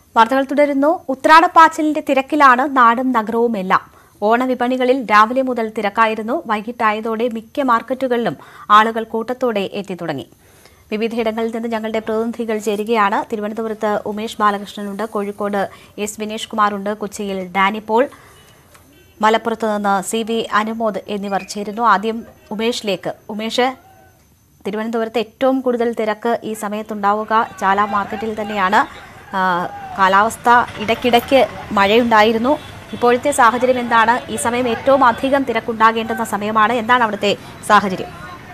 വാർത്തകൾ തുടരുന്നു ഉത്രാടപ്പാച്ചിലിന്റെ തിരക്കിലാണ് നാടും നഗരവും എല്ലാം ഓണവിപണികളിൽ രാവിലെ മുതൽ തിരക്കായിരുന്നു വൈകിട്ടായതോടെ മിക്ക മാർക്കറ്റുകളിലും ആളുകൾ കൂട്ടത്തോടെ എത്തിത്തുടങ്ങി വിവിധയിടങ്ങളിൽ നിന്ന് ഞങ്ങളുടെ പ്രതിനിധികൾ ചേരുകയാണ് തിരുവനന്തപുരത്ത് ഉമേഷ് ബാലകൃഷ്ണനുണ്ട് കോഴിക്കോട് എസ് വിനേഷ് കുമാറുണ്ട് കൊച്ചിയിൽ ഡാനി പോൾ മലപ്പുറത്ത് നിന്ന് സി വി അനുമോദ് എന്നിവർ ചേരുന്നു ആദ്യം ഉമേഷിലേക്ക് ഉമേഷ് തിരുവനന്തപുരത്ത് ഏറ്റവും കൂടുതൽ തിരക്ക് ഈ സമയത്തുണ്ടാവുക ചാല മാർക്കറ്റിൽ തന്നെയാണ് ആ, കാലാവസ്ഥ ഇടയ്ക്കിടയ്ക്ക് മഴയുണ്ടായിരുന്നു ഇപ്പോഴത്തെ സാഹചര്യം എന്താണ് ഈ സമയം ഏറ്റവും അധികം തിരക്കുണ്ടാകേണ്ടുന്ന സമയമാണ് എന്താണ് അവിടുത്തെ സാഹചര്യം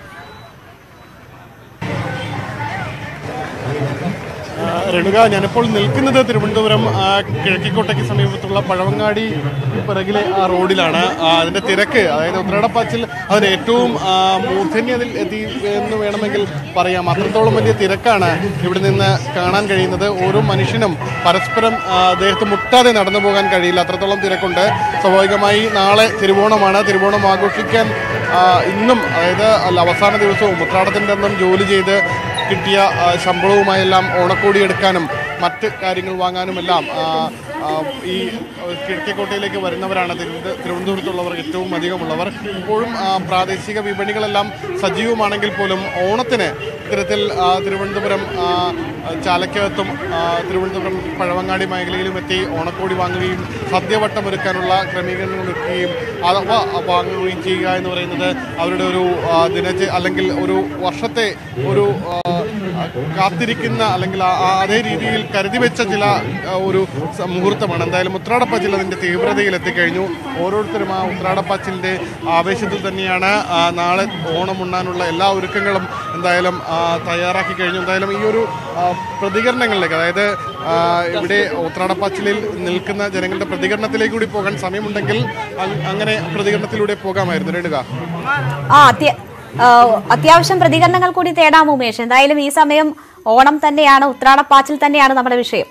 ആ, രേണുക ഞാനിപ്പോൾ നിൽക്കുന്നത് തിരുവനന്തപുരം ആ, കിഴക്കിക്കോട്ടയ്ക്ക് സമീപത്തുള്ള പഴവങ്ങാടി പിറകിലെ ആ റോഡിലാണ് ആ, അതിന്റെ തിരക്ക് അതായത് ഉത്രാടപ്പാച്ചിൽ അതിന് ഏറ്റവും ആ, മൂർധന്യത്തിൽ എത്തി എന്ന് വേണമെങ്കിൽ പറയാം അത്രത്തോളം വലിയ തിരക്കാണ് ഇവിടെ നിന്ന് കാണാൻ കഴിയുന്നത് ഓരോ മനുഷ്യനും പരസ്പരം ആ, ദേഹത്ത് മുട്ടാതെ നടന്നു പോകാൻ കഴിയില്ല അത്രത്തോളം തിരക്കുണ്ട് സ്വാഭാവികമായി നാളെ തിരുവോണമാണ് തിരുവോണം ആഘോഷിക്കാൻ ആ, ഇന്നും അതായത് അല്ല, അവസാന ദിവസവും ഉത്രാടത്തിൻ്റെ അന്നും ജോലി ചെയ്ത് കിട്ടിയ ആ, ശമ്പളവുമായെല്ലാം ഓണക്കോടി എടുക്കാനും മറ്റ് കാര്യങ്ങൾ വാങ്ങാനുമെല്ലാം ആ, ആ, ഈ കിഴക്കേക്കോട്ടയിലേക്ക് വരുന്നവരാണ് തിരുവനന്ത- തിരുവനന്തപുരത്തുള്ളവർ ഏറ്റവും അധികമുള്ളവർ ഇപ്പോഴും ആ, പ്രാദേശിക വിപണികളെല്ലാം സജീവമാണെങ്കിൽ പോലും ഓണത്തിന് ഇത്തരത്തിൽ ആ, തിരുവനന്തപുരം ആ, ചാലക്കകത്തും ആ, തിരുവനന്തപുരം പഴവങ്ങാടി മേഖലയിലും എത്തി ഓണക്കോടി വാങ്ങുകയും സദ്യവട്ടമൊരുക്കാനുള്ള ക്രമീകരണങ്ങൾ ഒരുക്കുകയും അഥവാ വാങ്ങുകയും ചെയ്യുക എന്ന് പറയുന്നത് അവരുടെ ഒരു ആ, ദിനച അല്ലെങ്കിൽ ഒരു വർഷത്തെ ഒരു ആ, കാത്തിരിക്കുന്ന അല്ലെങ്കിൽ ആ- ആ അതേ രീതിയിൽ കരുതി വെച്ച ചില ആ, ഒരു സ- മുഹൂർത്തമാണ് എന്തായാലും ഉത്രാടപ്പാച്ചിൽ അതിൻ്റെ തീവ്രതയിൽ എത്തിക്കഴിഞ്ഞു ഓരോരുത്തരും ആ ഉത്രാടപ്പാച്ചിലിൻ്റെ ആവേശത്തിൽ തന്നെയാണ് ആ, നാളെ ഓണം ഉണ്ണാനുള്ള എല്ലാ ഒരുക്കങ്ങളും എന്തായാലും ആ, തയ്യാറാക്കി കഴിഞ്ഞു എന്തായാലും ഈ ഒരു ആ, പ്രതികരണങ്ങളിലേക്ക് അതായത് ആ, ഇവിടെ ഉത്രാടപ്പാച്ചിലിൽ നിൽക്കുന്ന ജനങ്ങളുടെ പ്രതികരണത്തിലേക്ക് കൂടി പോകാൻ സമയമുണ്ടെങ്കിൽ അങ്- അങ്ങനെ പ്രതികരണത്തിലൂടെ പോകാമായിരുന്നു രേണുക ആ അത്യ ആ, അത്യാവശ്യം പ്രതികരണങ്ങൾ കൂടി തേടാം ഉമേഷ് എന്തായാലും ഈ സമയം ഓണം തന്നെയാണ് ഉത്രാടപ്പാച്ചിൽ തന്നെയാണ് നമ്മുടെ വിഷയം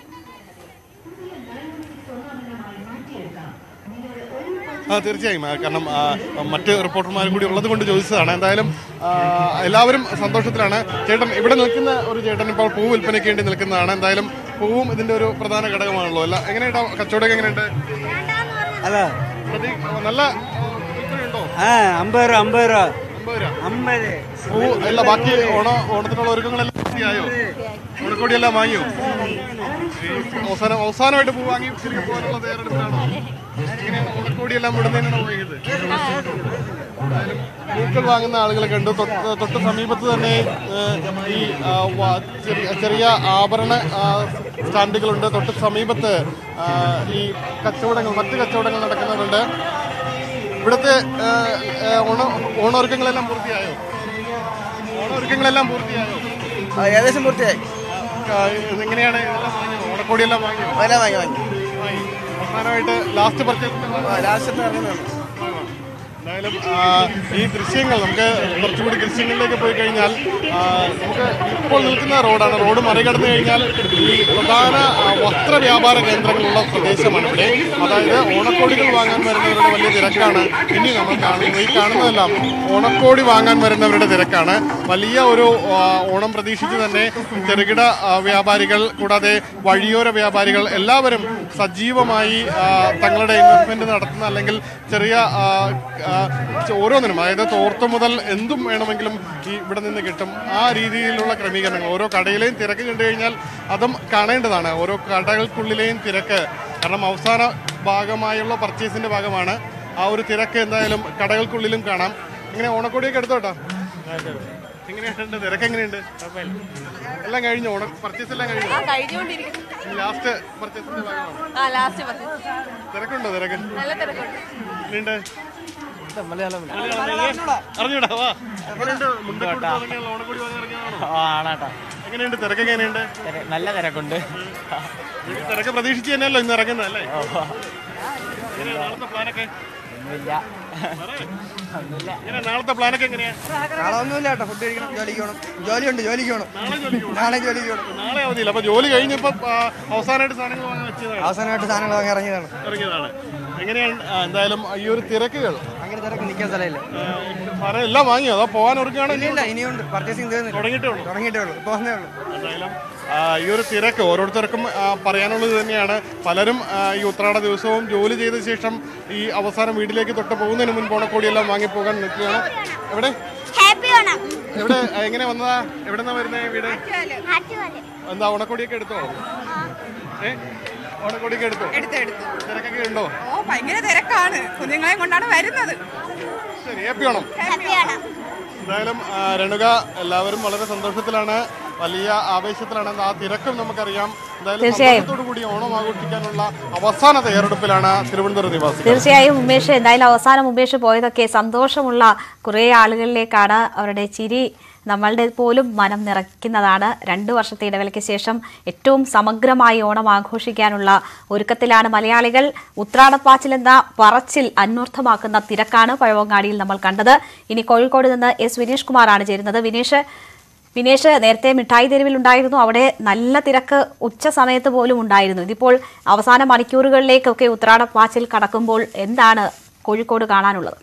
ആ തീർച്ചയായും ആ, കാരണം ആ, മറ്റ് റിപ്പോർട്ടർമാരും കൂടി ഉള്ളത് കൊണ്ട് ചോദിച്ചതാണ് എന്തായാലും ആ, എല്ലാവരും സന്തോഷത്തിലാണ് ചേട്ടൻ ഇവിടെ നിൽക്കുന്ന ഒരു ചേട്ടൻ ഇപ്പോൾ പൂ വിൽപ്പനയ്ക്ക് വേണ്ടി നിൽക്കുന്നതാണ് എന്തായാലും പൂവും ഇതിന്റെ ഒരു പ്രധാന ഘടകമാണല്ലോ അല്ല എങ്ങനെയുണ്ടോ കച്ചവടം എങ്ങനെയുണ്ട് അല്ല പ്രതി- നല്ല ആ, വിൽപ്പനയുണ്ടോ ആ അമ്പത് രൂപ അമ്പത് രൂപ അമ്പത് രൂപ അമ്പത് പൂ അല്ല ബാക്കി ഓണ ഓണത്തിനുള്ള ഒരുക്കങ്ങളെല്ലാം പൂർത്തിയായോ ഓണക്കോടിയെല്ലാം വാങ്ങിയോ ഈ അവസാനം അവസാനമായിട്ട് പൂ വാങ്ങി തിരികെ പോകാനുള്ള തയ്യാറെടുപ്പാണോ എങ്ങനെയാണ് ഓണക്കോടിയെല്ലാം വിടുന്നതിനാണോ വൈകിയത് എന്തായാലും പൂക്കൾ വാങ്ങുന്ന ആളുകളെ കണ്ടു തൊട്ട് തൊട്ട് സമീപത്ത് തന്നെ ഏഹ്, ഈ ആ, വ- ചെറിയ ചെറിയ ആഭരണ ആ, സ്റ്റാൻഡുകളുണ്ട് തൊട്ട് സമീപത്ത് ആ, ഈ കച്ചവടങ്ങൾ മറ്റ് കച്ചവടങ്ങൾ നടക്കുന്നുണ്ട് ഇവിടുത്തെ ഏഹ്, ഏഹ്, ഓണ ഓണൊരുക്കങ്ങളെല്ലാം പൂർത്തിയായോ ഓണൊരുക്കങ്ങളെല്ലാം പൂർത്തിയായോ ഏകദേശം പൂർത്തിയായി ആ, എങ്ങനെയാണ് ഇതെല്ലാം വാങ്ങിയോ? ഓണക്കോടിയെല്ലാം വാങ്ങിയോ എല്ലാം വാങ്ങി വാങ്ങി വാങ്ങി അവസാനമായിട്ട് ലാസ്റ്റ് പർച്ചേസ് ലാസ്റ്റത്തെ ഇറങ്ങുന്നുണ്ട് എന്തായാലും ആ, ഈ ദൃശ്യങ്ങൾ നമുക്ക് കുറച്ചുകൂടി ദൃശ്യങ്ങളിലേക്ക് പോയി കഴിഞ്ഞാൽ ആ, നമുക്ക് ഇപ്പോൾ നിൽക്കുന്ന റോഡാണ് റോഡ് മറികടന്നു കഴിഞ്ഞാൽ ഈ പ്രധാന ആ, വസ്ത്ര വ്യാപാര കേന്ദ്രങ്ങളുള്ള പ്രദേശമാണ് ഇവിടെ അതായത് ഓണക്കോടികൾ വാങ്ങാൻ വരുന്നവരുടെ വലിയ തിരക്കാണ് ഇനി നമ്മൾ കാണുന്നത് ഈ കാണുന്നതെല്ലാം ഓണക്കോടി വാങ്ങാൻ വരുന്നവരുടെ തിരക്കാണ് വലിയ ഒരു ആ, ഓണം പ്രതീക്ഷിച്ച് തന്നെ ചെറുകിട ആ, വ്യാപാരികൾ കൂടാതെ വഴിയോര വ്യാപാരികൾ എല്ലാവരും സജീവമായി ആ, തങ്ങളുടെ ഇൻവെസ്റ്റ്മെന്റ് നടത്തുന്ന അല്ലെങ്കിൽ ചെറിയ ആ, ആ, ച- ഓരോന്നിനും അതായത് തോർത്ത് മുതൽ എന്തും വേണമെങ്കിലും ഈ ഇവിടെ നിന്ന് കിട്ടും ആ രീതിയിലുള്ള ക്രമീകരണങ്ങൾ ഓരോ കടയിലെയും തിരക്ക് കണ്ടു കഴിഞ്ഞാൽ അതും കാണേണ്ടതാണ് ഓരോ കടകൾക്കുള്ളിലെയും തിരക്ക് കാരണം അവസാന ഭാഗമായുള്ള പർച്ചേസിന്റെ ഭാഗമാണ് ആ ഒരു തിരക്ക് എന്തായാലും കടകൾക്കുള്ളിലും കാണാം ഇങ്ങനെ ഓണക്കോടിയൊക്കെ എടുത്തോട്ടാ എങ്ങനെയുണ്ട് തിരക്ക് എങ്ങനെയുണ്ട് എല്ലാം കഴിഞ്ഞു ഓണ പർച്ചേസ് എല്ലാം കഴിഞ്ഞു കഴിഞ്ഞുകൊണ്ടിരിക്കുന്നു ലാസ്റ്റ് പർച്ചേസിന്റെ ഭാഗമാണ് ആ ലാസ്റ്റ് പറഞ്ഞു തിരക്കുണ്ടോ തിരക്ക് നല്ല തിരക്കുണ്ട് എങ്ങനെയുണ്ട് അറിഞ്ഞൂടാ വാ എങ്ങനെയുണ്ട് മുണ്ടക്കോട് തുടങ്ങിയുള്ള ഓണക്കോടി വാങ്ങാൻ ഇറങ്ങിയതാണോ ആണാട്ടാ എങ്ങനെയുണ്ട് തിരക്ക് എങ്ങനെയുണ്ട് നല്ല തിരക്കുണ്ട് ഈ തിരക്ക് പ്രതീക്ഷിച്ച് തന്നെയല്ലോ ഇന്ന് ഇറങ്ങുന്നത് അല്ലേ എങ്ങനെയാ നാളത്തെ പ്ലാനൊക്കെ ഒന്നുമില്ല ഒന്നുമില്ല എങ്ങനെ നാളത്തെ പ്ലാനൊക്കെ എങ്ങനെയാ നാളെ ഒന്നുമില്ല കേട്ടോ ഫുഡ് കഴിക്കണം ജോലിക്ക് പോകണം ജോലിയുണ്ട് ജോലിക്ക് പോകണം നാളെ ജോലിക്ക് പോകണം. നാളെ ജോലിക്ക് പോകണം നാളെ അവധിയില്ല അപ്പൊ ജോലി കഴിഞ്ഞപ്പോ ആ, അവസാനമായിട്ട് സാധനങ്ങൾ വാങ്ങാൻ വെച്ചതാണ് അവസാനമായിട്ട് സാധനങ്ങൾ വാങ്ങി ഇറങ്ങിയതാണ് ഇറങ്ങിയതാണ് എങ്ങനെയാണ് ആ, എന്തായാലും ഈ ഒരു തിരക്കുകൾ അങ്ങനെ തിരക്ക് നിൽക്കാൻ സ്ഥലമില്ല ആ, സാധനം എല്ലാം വാങ്ങിയോ അതോ പോകാൻ ഒരുക്കുകയാണോ ഇനി ഇല്ല ഇനിയുണ്ട് പർച്ചേസിങ് തീർന്നില്ല തുടങ്ങിയിട്ടേ ഉള്ളൂ തുടങ്ങിയിട്ടേ ഉള്ളൂ പോകുന്നേ ഉള്ളൂ എന്തായാലും ആ, ഈ ഒരു തിരക്ക് ഓരോരുത്തർക്കും ആ, പറയാനുള്ളത് തന്നെയാണ് പലരും ആ, ഈ ഉത്രാട ദിവസവും ജോലി ചെയ്ത ശേഷം ഈ അവസാനം വീട്ടിലേക്ക് തൊട്ട് പോകുന്നതിന് മുൻപ് ഓണക്കോടിയെല്ലാം വാങ്ങിപ്പോകാൻ നിൽക്കുകയാണ് എവിടെ ഹാപ്പി ഓണം എവിടെ ആ, എങ്ങനെ വന്നതാ എവിടെ നിന്നാ വരുന്നത് വീട് ഹാപ്പി ഓണം എന്താ ഓണക്കോടിയൊക്കെ എടുത്തോ ഏ ഓണക്കോടിയൊക്കെ എടുത്തോ എടുത്ത് എടുത്ത് തിരക്കൊക്കെ ഉണ്ടോ ഓ ഭയങ്കര തിരക്കാണ് കുഞ്ഞുങ്ങളെ കൊണ്ടാണ് വരുന്നത് ശരി ഹാപ്പി ഓണം ഹാപ്പി ഓണം എന്തായാലും ആ, രേണുക എല്ലാവരും വളരെ സന്തോഷത്തിലാണ് വലിയ ആവേശത്തിലാണ് ആ തിരക്കും നമുക്കറിയാം എന്തായാലും തീർച്ചയായും. സന്തോഷത്തോടു കൂടി ഓണം ആഘോഷിക്കാനുള്ള അവസാന തയ്യാറെടുപ്പിലാണ് തിരുവനന്തപുരം നിവാസികൾ തീർച്ചയായും ഉമേഷ് എന്തായാലും അവസാനം ഉമേഷ് പോയതൊക്കെ സന്തോഷമുള്ള കുറേ ആളുകളിലേക്കാണ് അവരുടെ ചിരി നമ്മളുടെ പോലും മനം നിറയ്ക്കുന്നതാണ് രണ്ടു വർഷത്തെ ഇടവേളയ്ക്ക് ശേഷം ഏറ്റവും സമഗ്രമായി ഓണം ആഘോഷിക്കാനുള്ള ഒരുക്കത്തിലാണ് മലയാളികൾ ഉത്രാടപ്പാച്ചിൽ എന്ന പറച്ചിൽ അന്വർത്ഥമാക്കുന്ന തിരക്കാണ് പഴവങ്ങാടിയിൽ നമ്മൾ കണ്ടത് ഇനി കോഴിക്കോട് നിന്ന് എസ് വിനീഷ് കുമാറാണ് ചേരുന്നത് വിനീഷ് വിനേഷ് നേരത്തെ മിഠായി തെരുവിൽ ഉണ്ടായിരുന്നു അവിടെ നല്ല തിരക്ക് ഉച്ച സമയത്ത് പോലും ഉണ്ടായിരുന്നു ഇതിപ്പോൾ അവസാന മണിക്കൂറുകളിലേക്കൊക്കെ ഉത്രാടപ്പാച്ചിൽ കടക്കുമ്പോൾ എന്താണ് കോഴിക്കോട് കാണാനുള്ളത്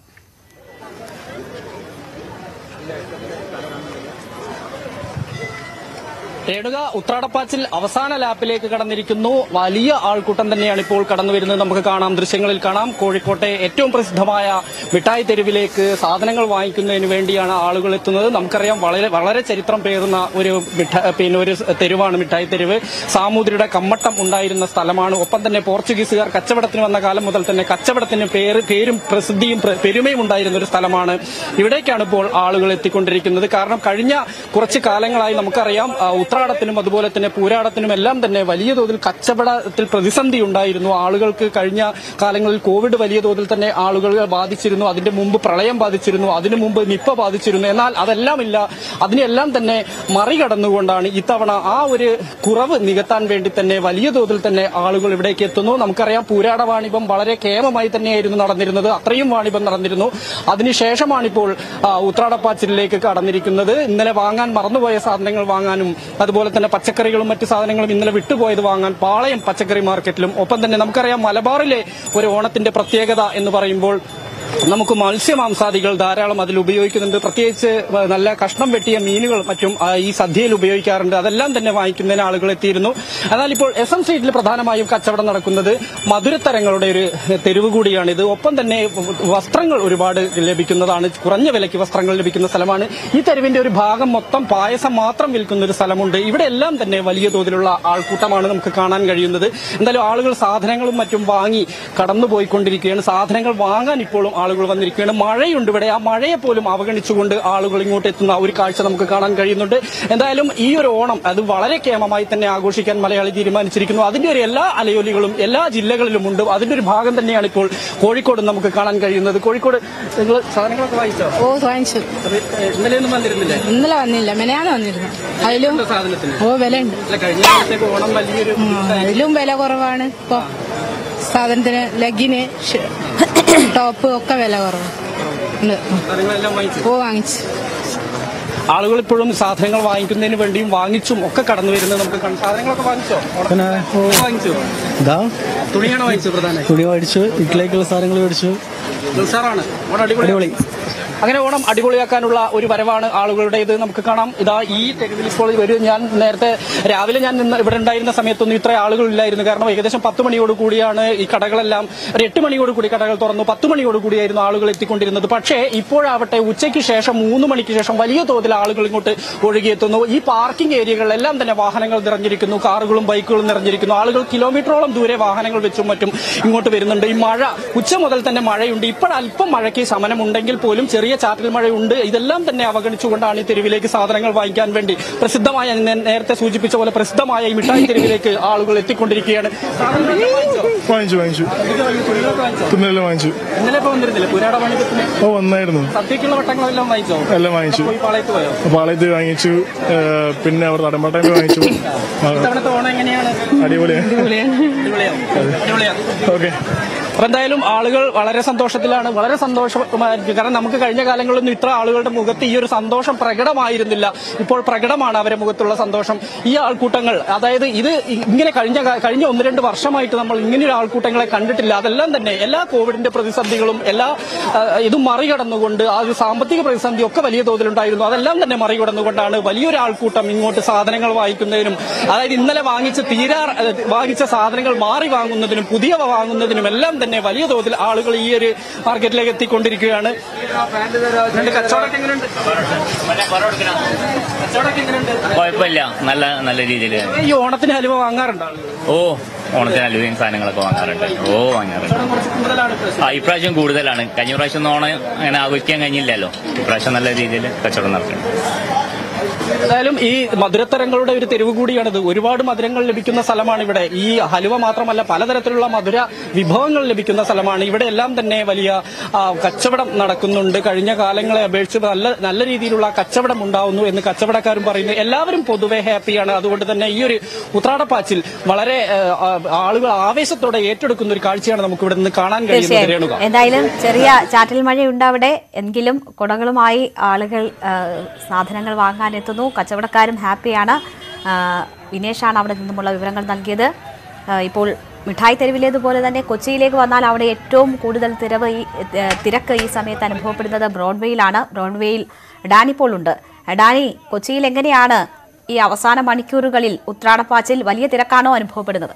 രേണുക ഉത്രാടപ്പാച്ചിൽ അവസാന ലാപ്പിലേക്ക് കടന്നിരിക്കുന്നു വലിയ ആൾക്കൂട്ടം തന്നെയാണ് ഇപ്പോൾ കടന്നു വരുന്നത് നമുക്ക് കാണാം ദൃശ്യങ്ങളിൽ കാണാം കോഴിക്കോട്ടെ ഏറ്റവും പ്രസിദ്ധമായ മിഠായി തെരുവിലേക്ക് സാധനങ്ങൾ വാങ്ങിക്കുന്നതിന് വേണ്ടിയാണ് ആളുകൾ എത്തുന്നത് നമുക്കറിയാം വളരെ വളരെ ചരിത്രം പേറുന്ന ഒരു മിഠ പിന്നെ ഒരു തെരുവാണ് മിഠായി തെരുവ് സാമൂതിരിയുടെ കമ്മട്ടം ഉണ്ടായിരുന്ന സ്ഥലമാണ് ഒപ്പം തന്നെ പോർച്ചുഗീസുകാർ കച്ചവടത്തിന് വന്ന കാലം മുതൽ തന്നെ കച്ചവടത്തിന് പേര് പേരും പ്രസിദ്ധിയും പ്ര- പെരുമയും ഉണ്ടായിരുന്ന ഒരു സ്ഥലമാണ് ഇവിടേക്കാണ് ഇപ്പോൾ ആളുകൾ എത്തിക്കൊണ്ടിരിക്കുന്നത് കാരണം കഴിഞ്ഞ കുറച്ച് കാലങ്ങളായി നമുക്കറിയാം ആ, ഉത്രാടത്തിനും അതുപോലെ തന്നെ പൂരാടത്തിനും എല്ലാം തന്നെ വലിയ തോതിൽ കച്ചവടത്തിൽ പ്രതിസന്ധി ഉണ്ടായിരുന്നു ആളുകൾക്ക് കഴിഞ്ഞ കാലങ്ങളിൽ കോവിഡ് വലിയ തോതിൽ തന്നെ ആളുകളെ ബാധിച്ചിരുന്നു അതിന്റെ മുമ്പ് പ്രളയം ബാധിച്ചിരുന്നു അതിനു മുമ്പ് നിപ്പ ബാധിച്ചിരുന്നു എന്നാൽ അതെല്ലാം ഇല്ല അതിനെല്ലാം തന്നെ മറികടന്നുകൊണ്ടാണ് ഇത്തവണ ആ ഒരു കുറവ് നികത്താൻ വേണ്ടി തന്നെ വലിയ തോതിൽ തന്നെ ആളുകൾ ഇവിടേക്ക് എത്തുന്നു നമുക്കറിയാം പൂരാട വാണിഭം വളരെ കേമമായി തന്നെയായിരുന്നു നടന്നിരുന്നത് അത്രയും വാണിഭം നടന്നിരുന്നു അതിനുശേഷമാണിപ്പോൾ ആ, ഉത്രാടപ്പാച്ചിലേക്ക് കടന്നിരിക്കുന്നത് ഇന്നലെ വാങ്ങാൻ മറന്നുപോയ സാധനങ്ങൾ വാങ്ങാനും അതുപോലെ തന്നെ പച്ചക്കറികളും മറ്റു സാധനങ്ങളും ഇന്നലെ വിട്ടുപോയത് വാങ്ങാൻ പാളയം പച്ചക്കറി മാർക്കറ്റിലും ഒപ്പം തന്നെ നമുക്കറിയാം മലബാറിലെ ഒരു ഓണത്തിന്റെ പ്രത്യേകത എന്ന് പറയുമ്പോൾ നമുക്ക് മത്സ്യമാംസാദികൾ ധാരാളം അതിൽ ഉപയോഗിക്കുന്നുണ്ട് പ്രത്യേകിച്ച് നല്ല കഷ്ണം വെട്ടിയ മീനുകൾ മറ്റും ആ, ഈ സദ്യയിൽ ഉപയോഗിക്കാറുണ്ട് അതെല്ലാം തന്നെ വാങ്ങിക്കുന്നതിന് ആളുകൾ എത്തിയിരുന്നു എന്നാൽ ഇപ്പോൾ എസ് എം സ്ട്രീറ്റിൽ പ്രധാനമായും കച്ചവടം നടക്കുന്നത് മധുരത്തരങ്ങളുടെ ഒരു തെരുവ് കൂടിയാണിത് ഒപ്പം തന്നെ വസ്ത്രങ്ങൾ ഒരുപാട് ലഭിക്കുന്നതാണ് കുറഞ്ഞ വിലയ്ക്ക് വസ്ത്രങ്ങൾ ലഭിക്കുന്ന സ്ഥലമാണ് ഈ തെരുവിന്റെ ഒരു ഭാഗം മൊത്തം പായസം മാത്രം വിൽക്കുന്ന ഒരു സ്ഥലമുണ്ട് ഇവിടെ എല്ലാം തന്നെ വലിയ തോതിലുള്ള ആൾക്കൂട്ടമാണ് നമുക്ക് കാണാൻ കഴിയുന്നത് എന്തായാലും ആളുകൾ സാധനങ്ങളും മറ്റും വാങ്ങി കടന്നുപോയിക്കൊണ്ടിരിക്കുകയാണ് സാധനങ്ങൾ വാങ്ങാൻ ഇപ്പോഴും ആളുകൾ വന്നിരിക്കുകയാണ് മഴയുണ്ട് ഇവിടെ ആ മഴയെ പോലും അവഗണിച്ചുകൊണ്ട് ആളുകൾ ഇങ്ങോട്ട് എത്തുന്ന ഒരു കാഴ്ച നമുക്ക് കാണാൻ കഴിയുന്നുണ്ട് എന്തായാലും ഈ ഒരു ഓണം അത് വളരെ കേമമായി തന്നെ ആഘോഷിക്കാൻ മലയാളി തീരുമാനിച്ചിരിക്കുന്നു അതിന്റെ ഒരു എല്ലാ അലയൊലികളും എല്ലാ ജില്ലകളിലും ഉണ്ട് അതിന്റെ ഒരു ഭാഗം തന്നെയാണ് ഇപ്പോൾ കോഴിക്കോട് നമുക്ക് കാണാൻ കഴിയുന്നത് കോഴിക്കോട് നിങ്ങൾ സാധനങ്ങളൊക്കെ വായിച്ചോ ഓ വാങ്ങിച്ചു അത് ഇന്നലെയൊന്നും വന്നിരുന്നില്ലേ ഇന്നലെ വന്നില്ല മെനയാന്ന് വന്നിരുന്നു അതിലും എന്താ സാധനത്തിന് ഓ വില ഉണ്ട് അല്ല കഴിഞ്ഞ കാലത്തേക്ക് ഓണം വലിയൊരു അതിലും വില കുറവാണ് ഇപ്പൊ സാധനത്തിന് ലഗിന് ഷ- ടോപ്പ് ഒക്കെ വില കുറവ് ഉണ്ട്. സാധനങ്ങളെല്ലാം വാങ്ങിച്ചു ഓ വാങ്ങിച്ചു ആളുകൾ ഇപ്പോഴും സാധനങ്ങൾ വാങ്ങിക്കുന്നതിന് വേണ്ടിയും വാങ്ങിച്ചും ഒക്കെ കടന്നു വരുന്നത് നമുക്ക് കാണാം സാധനങ്ങളൊക്കെ വാങ്ങിച്ചോ പിന്നെ ഓ, വാങ്ങിച്ചു ഇതാ തുണിയാണ് വാങ്ങിച്ചത് പ്രധാന തുണി മേടിച്ചു വീട്ടിലേക്കുള്ള സാധനങ്ങൾ മേടിച്ചു ഉഷാറാണ് ഓണം അടിപൊളി അങ്ങനെ ഓണം അടിപൊളിയാക്കാനുള്ള ഒരു വരവാണ് ആളുകളുടേത് നമുക്ക് കാണാം ഇതാ ഈ തെരുവിൽ ഇപ്പോൾ ഒരു ഞാൻ നേരത്തെ രാവിലെ ഞാൻ നിന്ന് ഇവിടെ ഉണ്ടായിരുന്ന സമയത്തൊന്നും ഇത്ര ആളുകളില്ലായിരുന്നു കാരണം ഏകദേശം പത്ത് മണിയോട് കൂടിയാണ് ഈ കടകളെല്ലാം ഒരു എട്ട് മണിയോട് കൂടി കടകൾ തുറന്നു പത്ത് മണിയോട് കൂടിയായിരുന്നു ആളുകൾ എത്തിക്കൊണ്ടിരുന്നത് പക്ഷേ ഇപ്പോഴാവട്ടെ ഉച്ചയ്ക്ക് ശേഷം മൂന്ന് മണിക്ക് ശേഷം വലിയ തോതിൽ ആളുകൾ ഇങ്ങോട്ട് ഒഴുകിയെത്തുന്നു ഈ പാർക്കിംഗ് ഏരിയകളിലെല്ലാം തന്നെ വാഹനങ്ങൾ നിറഞ്ഞിരിക്കുന്നു കാറുകളും ബൈക്കുകളും നിറഞ്ഞിരിക്കുന്നു ആളുകൾ കിലോമീറ്ററോളം ദൂരെ വാഹനങ്ങൾ വെച്ചും മറ്റും ഇങ്ങോട്ട് വരുന്നുണ്ട് ഈ മഴ ഉച്ച മുതൽ തന്നെ മഴയുണ്ട് ഇപ്പോൾ അല്പം മഴയ്ക്ക് ശമനമുണ്ടെങ്കിൽ പോലും ചെറിയ ചാറ്റൽ മഴയുണ്ട് ഇതെല്ലാം തന്നെ അവഗണിച്ചുകൊണ്ടാണ് ഈ തെരുവിലേക്ക് സാധനങ്ങൾ വാങ്ങിക്കാൻ വേണ്ടി പ്രസിദ്ധമായ ഞാൻ നേരത്തെ സൂചിപ്പിച്ച പോലെ പ്രസിദ്ധമായ ഈ മിഠായി തെരുവിലേക്ക് ആളുകൾ എത്തിക്കൊണ്ടിരിക്കുകയാണ് സാധനങ്ങളൊക്കെ വാങ്ങിച്ചോ? വാങ്ങിച്ചു വാങ്ങിച്ചു ഇതൊക്കെ വാങ്ങി, തുണികളൊക്കെ വാങ്ങിച്ചോ? തുന്നലെല്ലാം വാങ്ങിച്ചു ഇന്നലെ ഇപ്പൊ വന്നിരുന്നില്ലേ പുരാട വാണിജ്യത്തിന് ഓ വന്നായിരുന്നു സദ്യക്കുള്ള വട്ടങ്ങളെല്ലാം വാങ്ങിച്ചോ എല്ലാം വാങ്ങിച്ചു പോയി പാളയത്ത് പോയോ പാളയത്ത് വാങ്ങിച്ചു ഏ, പിന്നെ അവർ നടമ്പാട്ടയിൽ വാങ്ങിച്ചു ആ, ഇത്തവണത്തെ ഓണം എങ്ങനെയാണ് അടിപൊളിയാണ് അടിപൊളിയാവും അടിപൊളിയാവും ഓക്കെ അപ്പൊ എന്തായാലും ആളുകൾ വളരെ സന്തോഷത്തിലാണ് വളരെ സന്തോഷമായിരിക്കും കാരണം നമുക്ക് കഴിഞ്ഞ കാലങ്ങളിലൊന്നും ഇത്ര ആളുകളുടെ മുഖത്ത് ഈ ഒരു സന്തോഷം പ്രകടമായിരുന്നില്ല ഇപ്പോൾ പ്രകടമാണ് അവരുടെ മുഖത്തുള്ള സന്തോഷം ഈ ആൾക്കൂട്ടങ്ങൾ അതായത് ഇത് ഇങ്ങനെ കഴിഞ്ഞ കാ- കഴിഞ്ഞ ഒന്ന് രണ്ട് വർഷമായിട്ട് നമ്മൾ ഇങ്ങനെ ഒരു ആൾക്കൂട്ടങ്ങളെ കണ്ടിട്ടില്ല അതെല്ലാം തന്നെ എല്ലാ കോവിഡിന്റെ പ്രതിസന്ധികളും എല്ലാ ആ, ഇതും മറികടന്നുകൊണ്ട് ആ ഒരു സാമ്പത്തിക പ്രതിസന്ധി ഒക്കെ വലിയ തോതിലുണ്ടായിരുന്നു അതെല്ലാം തന്നെ മറികടന്നുകൊണ്ടാണ് വലിയൊരു ആൾക്കൂട്ടം ഇങ്ങോട്ട് സാധനങ്ങൾ വാങ്ങിക്കുന്നതിനും അതായത് ഇന്നലെ വാങ്ങിച്ച തീരാ വാങ്ങിച്ച സാധനങ്ങൾ മാറി വാങ്ങുന്നതിനും പുതിയവ വാങ്ങുന്നതിനും എല്ലാം തന്നെ വലിയ തോതിൽ ആളുകൾ ഈ ഒരു മാർക്കറ്റിലേക്ക് എത്തിക്കൊണ്ടിരിക്കുകയാണ് രണ്ട് കച്ചവടമൊക്കെ എങ്ങനെയുണ്ട് കച്ചവടമൊക്കെ എങ്ങനെയുണ്ട് കുഴപ്പമില്ല നല്ല നല്ല രീതിയിൽ ഈ ഓണത്തിന് ഹലുവ വാങ്ങാറുണ്ടോ ആളുകൾ? ഓ ഓണത്തിന് അലുവയും സാധനങ്ങളൊക്കെ വാങ്ങാറുണ്ട് ഓ വാങ്ങാറുണ്ട് കുറച്ച് കൂടുതലാണ് ഇപ്രാവശ്യം. ആ ഇപ്രാവശ്യം കൂടുതലാണ് കഴിഞ്ഞ പ്രാവശ്യം ഒന്നും ഓണം അങ്ങനെ ആഘോഷിക്കാൻ കഴിഞ്ഞില്ലല്ലോ ഇപ്രാവശ്യം നല്ല രീതിയിൽ കച്ചവടം നടത്തുന്നുണ്ട് എന്തായാലും ഈ മധുരത്തരങ്ങളുടെ ഒരു തെരുവ് കൂടിയാണിത് ഒരുപാട് മധുരങ്ങൾ ലഭിക്കുന്ന സ്ഥലമാണ് ഇവിടെ ഈ ഹലുവ മാത്രമല്ല പലതരത്തിലുള്ള മധുര വിഭവങ്ങൾ ലഭിക്കുന്ന സ്ഥലമാണ് ഇവിടെ എല്ലാം തന്നെ വലിയ ആ, കച്ചവടം നടക്കുന്നുണ്ട് കഴിഞ്ഞ കാലങ്ങളെ അപേക്ഷിച്ച് നല്ല നല്ല രീതിയിലുള്ള കച്ചവടം ഉണ്ടാവുന്നു എന്ന് കച്ചവടക്കാരും പറയുന്നു എല്ലാവരും പൊതുവെ ഹാപ്പിയാണ് അതുകൊണ്ട് തന്നെ ഈ ഒരു ഉത്രാടപ്പാച്ചിൽ വളരെ ആ, ആ, ആളുകൾ ആവേശത്തോടെ ഏറ്റെടുക്കുന്ന ഒരു കാഴ്ചയാണ് നമുക്ക് ഇവിടെ നിന്ന് കാണാൻ കഴിയുന്നത് തീർച്ചയായും രേണുക എന്തായാലും ചെറിയ ചാറ്റൽ മഴയുണ്ട് അവിടെ എങ്കിലും കുടകളുമായി ആളുകൾ ആ, സാധനങ്ങൾ വാങ്ങാനെത്തുന്നു കച്ചവടക്കാരും ഹാപ്പിയാണ് ആ, വിനേഷാണ് അവിടെ നിന്നുമുള്ള വിവരങ്ങൾ നൽകിയത് ആ, ഇപ്പോൾ മിഠായി തെരുവിലേതുപോലെ തന്നെ കൊച്ചിയിലേക്ക് വന്നാൽ അവിടെ ഏറ്റവും കൂടുതൽ തിരവ് ഈ ഏ, തിരക്ക് ഈ സമയത്ത് അനുഭവപ്പെടുന്നത് ബ്രോഡ്വേയിലാണ് ബ്രോഡ്വേയിൽ ഡാനി പോൾ ഉണ്ട് ഡാനി കൊച്ചിയിൽ എങ്ങനെയാണ് ഈ അവസാന മണിക്കൂറുകളിൽ ഉത്രാടപ്പാച്ചിൽ വലിയ തിരക്കാണോ അനുഭവപ്പെടുന്നത്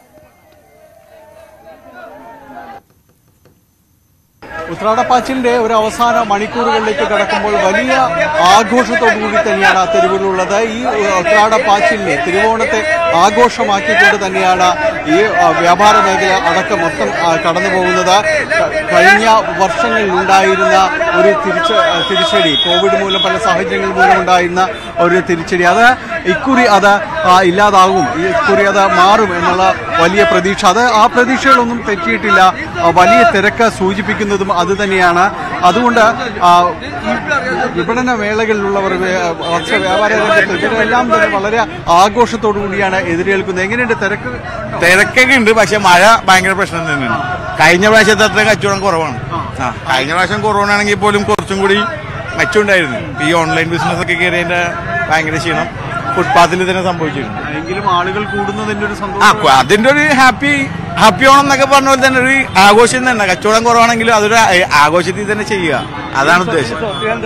ഉത്രാടപ്പാച്ചിലിന്റെ ഒരു അവസാന മണിക്കൂറുകളിലേക്ക് കടക്കുമ്പോൾ വലിയ ആഘോഷത്തോടു കൂടി തന്നെയാണ് ആ തെരുവിലുള്ളത് ഈ ഉത്രാടപ്പാച്ചിലിനെ തിരുവോണത്തെ ആഘോഷമാക്കിക്കൊണ്ട് തന്നെയാണ് ഈ ആ, വ്യാപാര മേഖല അടക്കം മൊത്തം ആ, കടന്നു പോകുന്നത് ക- കഴിഞ്ഞ വർഷങ്ങളിൽ ഉണ്ടായിരുന്ന ഒരു തിരിച്ച തിരിച്ചടി കോവിഡ് മൂലം പല സാഹചര്യങ്ങൾ മൂലം ഉണ്ടായിരുന്ന ഒരു തിരിച്ചടി അത് ഇക്കുറി അത് ആ, ഇല്ലാതാകും ഈ ഇക്കുറി അത് മാറും എന്നുള്ള വലിയ പ്രതീക്ഷ അത് ആ പ്രതീക്ഷകളൊന്നും തെറ്റിയിട്ടില്ല ആ, വലിയ തിരക്ക് സൂചിപ്പിക്കുന്നതും അത് തന്നെയാണ് അതുകൊണ്ട് ആ, ഈ വിപണന മേളകളിലുള്ളവർ വേ- വസ്ത്ര വ്യാപാര രംഗത്ത് ഇവരെല്ലാം തന്നെ വളരെ ആഘോഷത്തോടു കൂടിയാണ് എതിരേൽക്കുന്നത് എങ്ങനെയുണ്ട് തിരക്ക് തിരക്കൊക്കെ ഉണ്ട് പക്ഷെ മഴ ഭയങ്കര പ്രശ്നം തന്നെയാണ് കഴിഞ്ഞ പ്രാവശ്യത്തെ അത്ര കച്ചവടം കുറവാണ് ആ കഴിഞ്ഞ പ്രാവശ്യം കൊറോണ ആണെങ്കിൽ പോലും കുറച്ചും കൂടി മെച്ചമുണ്ടായിരുന്നു ഈ ഓൺലൈൻ ബിസിനസ് ഒക്കെ കയറിയതിന്റെ ഭയങ്കര ക്ഷീണം ഫുട്പാത്തിൽ തന്നെ സംഭവിച്ചിട്ടുണ്ട് എങ്കിലും ആളുകൾ കൂടുന്നതിന്റെ ഒരു ആ സന്തോഷം കു- അതിന്റെ ഒരു ഹാപ്പി ഹാപ്പി ഓണം എന്നൊക്കെ പറഞ്ഞ പോലെ തന്നെ ഒരു ആഘോഷം തന്നെ കച്ചവടം കുറവാണെങ്കിലും അതൊരു ആ- ആഘോഷത്തിൽ തന്നെ ചെയ്യുക അതാണ് ഉദ്ദേശം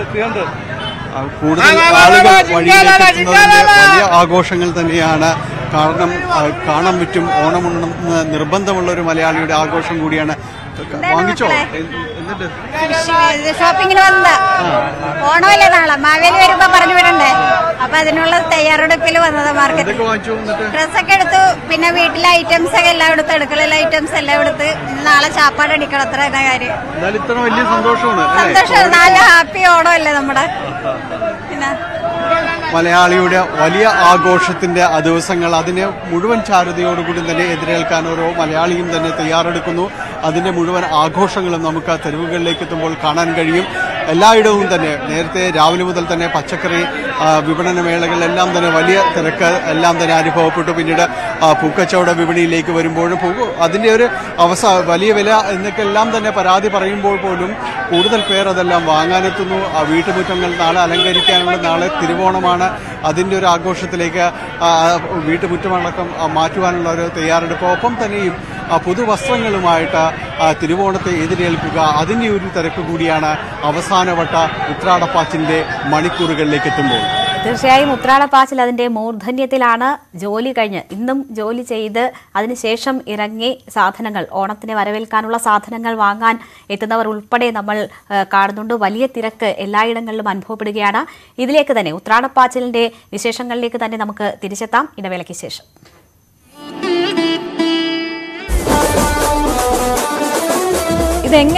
ആ, കൂടുതൽ ആളുകൾ വഴിയിലേക്ക് എത്തുന്നതിന്റെ വലിയ ആഘോഷങ്ങൾ തന്നെയാണ് കാരണം ആ, കാണാൻ പറ്റും ഓണമുണ്ണം നിർബന്ധമുള്ള ഒരു മലയാളിയുടെ ആഘോഷം കൂടിയാണ് വാങ്ങിച്ചോ എ- എന്നിട്ട് ഷോപ്പിങ്ങിന് വന്നതാ ഓണമല്ലേ നാളെ മാവേലി വരുമ്പോ പറഞ്ഞു വിടണ്ടേ അപ്പൊ അതിനുള്ള തയ്യാറെടുപ്പിൽ വന്നതാ മാർക്കറ്റ് എന്തൊക്കെ വാങ്ങിച്ചു എന്നിട്ട് ഡ്രസ്സൊക്കെ എടുത്തു പിന്നെ വീട്ടിലെ ഐറ്റംസ് ഒക്കെ എല്ലാം എടുത്തു അടുക്കളയിലെ ഐറ്റംസ് എല്ലാം എടുത്ത് ഇനി നാളെ ചാപ്പാട് അടിക്കണം അത്ര തന്നെ കാര്യം എന്നാലും ഇത്ര വലിയ സന്തോഷമാണ് അല്ലേ? സന്തോഷം നല്ല ഹാപ്പി ഓണമല്ലേ നമ്മുടെ പിന്നെ മലയാളിയുടെ വലിയ ആഘോഷത്തിന്റെ ആ ദിവസങ്ങൾ അതിനെ മുഴുവൻ ചാരുതയോടുകൂടി തന്നെ എതിരേൽക്കാൻ ഓരോ മലയാളിയും തന്നെ തയ്യാറെടുക്കുന്നു അതിന്റെ മുഴുവൻ ആഘോഷങ്ങളും നമുക്ക് ആ തെരുവുകളിലേക്ക് എത്തുമ്പോൾ കാണാൻ കഴിയും എല്ലായിടവും തന്നെ നേരത്തെ രാവിലെ മുതൽ തന്നെ പച്ചക്കറി ആ, വിപണന മേളകളിലെല്ലാം തന്നെ വലിയ തിരക്ക് എല്ലാം തന്നെ അനുഭവപ്പെട്ടു പിന്നീട് ആ, പൂക്കച്ചവട വിപണിയിലേക്ക് വരുമ്പോഴും പൂ അതിന്റെ ഒരു അവസാ വലിയ വില എന്നൊക്കെ എല്ലാം തന്നെ പരാതി പറയുമ്പോൾ പോലും കൂടുതൽ പേർ അതെല്ലാം വാങ്ങാനെത്തുന്നു ആ വീട്ടുമുറ്റങ്ങൾ നാളെ അലങ്കരിക്കാനുള്ള നാളെ തിരുവോണമാണ് അതിൻ്റെ ഒരു ആഘോഷത്തിലേക്ക് ആ, വീട്ടുമുറ്റമടക്കം ആ, മാറ്റുവാനുള്ള ഒരു തയ്യാറെടുപ്പ് ഒപ്പം തന്നെയും ആ, പുതുവസ്ത്രങ്ങളുമായിട്ട് ആ, തിരുവോണത്തെ എതിരേൽക്കുക അതിൻ്റെ ഒരു തിരക്ക് കൂടിയാണ് അവസാനവട്ട ഉത്രാടപ്പാച്ചിൻ്റെ മണിക്കൂറുകളിലേക്ക് എത്തുമ്പോൾ തീർച്ചയായും ഉത്രാടപ്പാച്ചിൽ അതിന്റെ മൂർധന്യത്തിലാണ് ജോലി കഴിഞ്ഞ് ഇന്നും ജോലി ചെയ്ത് അതിനുശേഷം ഇറങ്ങി സാധനങ്ങൾ ഓണത്തിനെ വരവേൽക്കാനുള്ള സാധനങ്ങൾ വാങ്ങാൻ എത്തുന്നവർ ഉൾപ്പെടെ നമ്മൾ ആ, കാണുന്നുണ്ട് വലിയ തിരക്ക് എല്ലായിടങ്ങളിലും അനുഭവപ്പെടുകയാണ് ഇതിലേക്ക് തന്നെ ഉത്രാടപ്പാച്ചിലിന്റെ വിശേഷങ്ങളിലേക്ക് തന്നെ നമുക്ക് തിരിച്ചെത്താം ഇടവേളയ്ക്ക് ശേഷം ഇതെങ്ങനെ